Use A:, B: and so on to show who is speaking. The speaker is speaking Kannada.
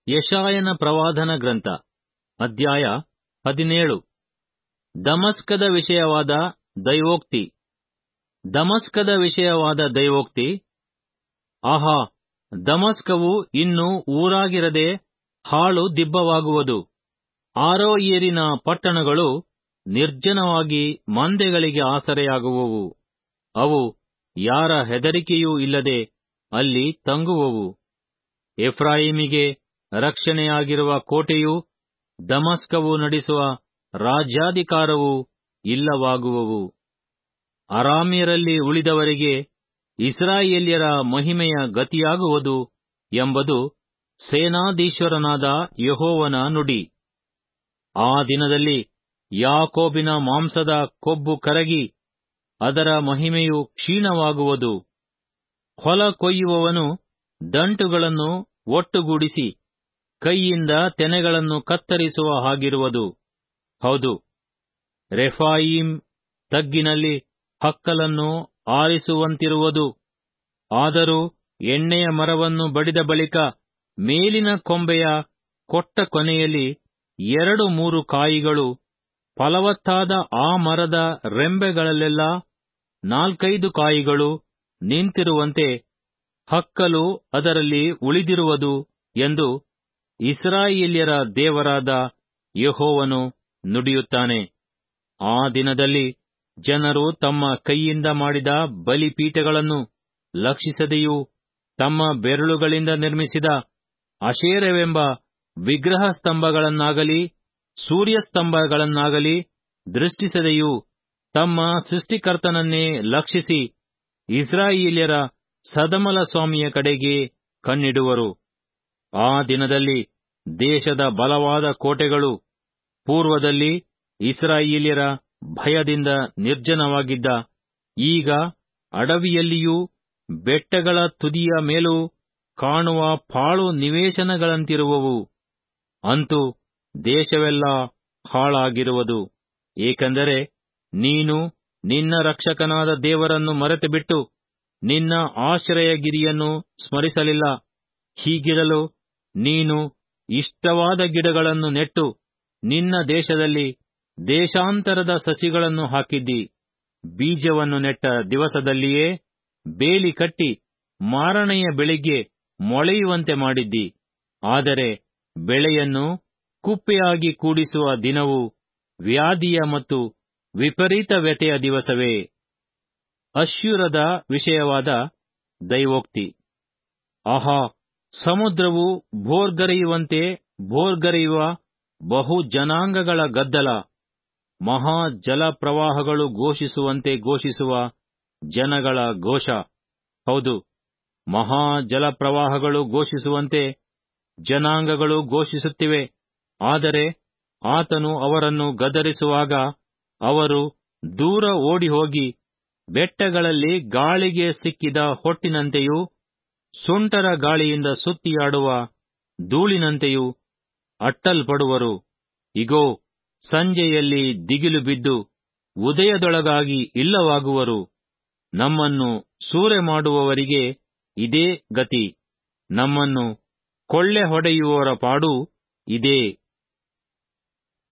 A: ಯಶಾಯನ ಪ್ರವಾದನ ಗ್ರಂಥ ಅಧ್ಯಾಯ ಹದಿನೇಳು ದಮಸ್ಕದ ವಿಷಯವಾದ ದೈವೋಕ್ತಿ ದಮಸ್ಕದ ವಿಷಯವಾದ ದೈವೋಕ್ತಿ ಆಹಾ ದಮಸ್ಕವು ಇನ್ನು ಊರಾಗಿರದೆ ಹಾಳು ದಿಬ್ಬವಾಗುವುದು ಆರೋಯೇರಿನ ಪಟ್ಟಣಗಳು ನಿರ್ಜನವಾಗಿ ಮಂದೆಗಳಿಗೆ ಆಸರೆಯಾಗುವವು ಅವು ಯಾರ ಹೆದರಿಕೆಯೂ ಇಲ್ಲದೆ ಅಲ್ಲಿ ತಂಗುವವು ಎಫ್ರಾಯಿಮಿಗೆ ರಕ್ಷಣೆಯಾಗಿರುವ ಕೋಟೆಯು ದಮಸ್ಕವು ನಡೆಸುವ ರಾಜ್ಯಾಧಿಕಾರವು ಇಲ್ಲವಾಗುವವು ಅರಾಮ್ಯರಲ್ಲಿ ಉಳಿದವರಿಗೆ ಇಸ್ರಾಯೇಲ್ಯರ ಮಹಿಮೆಯ ಗತಿಯಾಗುವುದು ಎಂಬುದು ಸೇನಾಧೀಶ್ವರನಾದ ಯೆಹೋವನ ನುಡಿ ಆ ದಿನದಲ್ಲಿ ಯಾಕೋಬಿನ ಮಾಂಸದ ಕೊಬ್ಬು ಕರಗಿ ಅದರ ಮಹಿಮೆಯು ಕ್ಷೀಣವಾಗುವುದು ಹೊಲ ಕೊಯ್ಯುವವನು ದಂಟುಗಳನ್ನು ಒಟ್ಟುಗೂಡಿಸಿ ಕೈಯಿಂದ ತೆನೆಗಳನ್ನು ಕತ್ತರಿಸುವ ಹಾಗಿರುವುದು ಹೌದು ರೆಫಾಯೀಮ್ ತಗ್ಗಿನಲ್ಲಿ ಹಕ್ಕಲನ್ನು ಆರಿಸುವಂತಿರುವುದು ಆದರೂ ಎಣ್ಣೆಯ ಮರವನ್ನು ಬಡಿದ ಬಳಿಕ ಮೇಲಿನ ಕೊಂಬೆಯ ಕೊಟ್ಟ ಕೊನೆಯಲ್ಲಿ ಎರಡು ಮೂರು ಕಾಯಿಗಳು ಫಲವತ್ತಾದ ಆ ಮರದ ರೆಂಬೆಗಳಲ್ಲೆಲ್ಲ ನಾಲ್ಕೈದು ಕಾಯಿಗಳು ನಿಂತಿರುವಂತೆ ಹಕ್ಕಲು ಅದರಲ್ಲಿ ಉಳಿದಿರುವುದು ಎಂದು ಇಸ್ರಾಯೇಲ್ಯರ ದೇವರಾದ ಯೆಹೋವನು ನುಡಿಯುತ್ತಾನೆ ಆ ದಿನದಲ್ಲಿ ಜನರು ತಮ್ಮ ಕೈಯಿಂದ ಮಾಡಿದ ಬಲಿಪೀಠಗಳನ್ನು ಲಕ್ಷಿಸದೆಯೂ ತಮ್ಮ ಬೆರಳುಗಳಿಂದ ನಿರ್ಮಿಸಿದ ಅಶೇರವೆಂಬ ವಿಗ್ರಹ ಸ್ತಂಭಗಳನ್ನಾಗಲಿ ಸೂರ್ಯಸ್ತಂಭಗಳನ್ನಾಗಲಿ ದೃಷ್ಟಿಸದೆಯೂ ತಮ್ಮ ಸೃಷ್ಟಿಕರ್ತನನ್ನೇ ಲಕ್ಷಿಸಿ ಇಸ್ರಾಯೇಲ್ಯರ ಸದಮಲ ಸ್ವಾಮಿಯ ಕಡೆಗೆ ಕಣ್ಣಿಡುವರು ಆ ದಿನದಲ್ಲಿ ದೇಶದ ಬಲವಾದ ಕೋಟೆಗಳು ಪೂರ್ವದಲ್ಲಿ ಇಸ್ರಾಯೇಲ್ಯರ ಭಯದಿಂದ ನಿರ್ಜನವಾಗಿದ್ದ ಈಗ ಅಡವಿಯಲ್ಲಿಯೂ ಬೆಟ್ಟಗಳ ತುದಿಯ ಮೇಲೂ ಕಾಣುವ ಪಾಳು ನಿವೇಶನಗಳಂತಿರುವವು ಅಂತೂ ದೇಶವೆಲ್ಲ ಹಾಳಾಗಿರುವುದು ಏಕೆಂದರೆ ನೀನು ನಿನ್ನ ರಕ್ಷಕನಾದ ದೇವರನ್ನು ಮರೆತುಬಿಟ್ಟು ನಿನ್ನ ಆಶ್ರಯಗಿರಿಯನ್ನು ಸ್ಮರಿಸಲಿಲ್ಲ ಹೀಗಿರಲು ನೀನು ಇಷ್ಟವಾದ ಗಿಡಗಳನ್ನು ನೆಟ್ಟು ನಿನ್ನ ದೇಶದಲ್ಲಿ ದೇಶಾಂತರದ ಸಸಿಗಳನ್ನು ಹಾಕಿದ್ದಿ ಬೀಜವನ್ನು ನೆಟ್ಟ ದಿವಸದಲ್ಲಿಯೇ ಬೇಲಿ ಕಟ್ಟಿ ಮಾರನೆಯ ಬೆಳಿಗ್ಗೆ ಮೊಳೆಯುವಂತೆ ಮಾಡಿದ್ದಿ ಆದರೆ ಬೆಳೆಯನ್ನು ಕುಪ್ಪೆಯಾಗಿ ಕೂಡಿಸುವ ದಿನವು ವ್ಯಾಧಿಯ ಮತ್ತು ವಿಪರೀತ ವ್ಯತೆಯ ದಿವಸವೇ ಅಶ್ಯೂರದ ವಿಷಯವಾದ ದೈವೋಕ್ತಿ ಆಹಾ ಸಮುದ್ರವು ಭೋರ್ಗರೆಯುವಂತೆ ಭೋರ್ಗರೆಯುವ ಬಹು ಜನಾಂಗಗಳ ಗದ್ದಲ ಮಹಾ ಜಲಪ್ರವಾಹಗಳು ಘೋಷಿಸುವಂತೆ ಘೋಷಿಸುವ ಜನಗಳ ಘೋಷ ಹೌದು ಮಹಾ ಜಲಪ್ರವಾಹಗಳು ಘೋಷಿಸುವಂತೆ ಜನಾಂಗಗಳು ಘೋಷಿಸುತ್ತಿವೆ ಆದರೆ ಆತನು ಅವರನ್ನು ಗದರಿಸುವಾಗ ಅವರು ದೂರ ಓಡಿಹೋಗಿ ಬೆಟ್ಟಗಳಲ್ಲಿ ಗಾಳಿಗೆ ಸಿಕ್ಕಿದ ಹೊಟ್ಟಿನಂತೆಯೂ ಸುಂಟರ ಗಾಳಿಯಿಂದ ಸುತ್ತಿಯಾಡುವ ಧೂಳಿನಂತೆಯೂ ಅಟ್ಟಲ್ಪಡುವರು ಇಗೋ ಸಂಜೆಯಲ್ಲಿ ದಿಗಿಲು ಬಿದ್ದು ಉದಯದೊಳಗಾಗಿ ಇಲ್ಲವಾಗುವರು ನಮ್ಮನ್ನು ಸೂರೆ ಮಾಡುವವರಿಗೆ ಇದೇ ಗತಿ ನಮ್ಮನ್ನು ಕೊಳ್ಳೆ ಹೊಡೆಯುವವರ ಪಾಡು ಇದೇ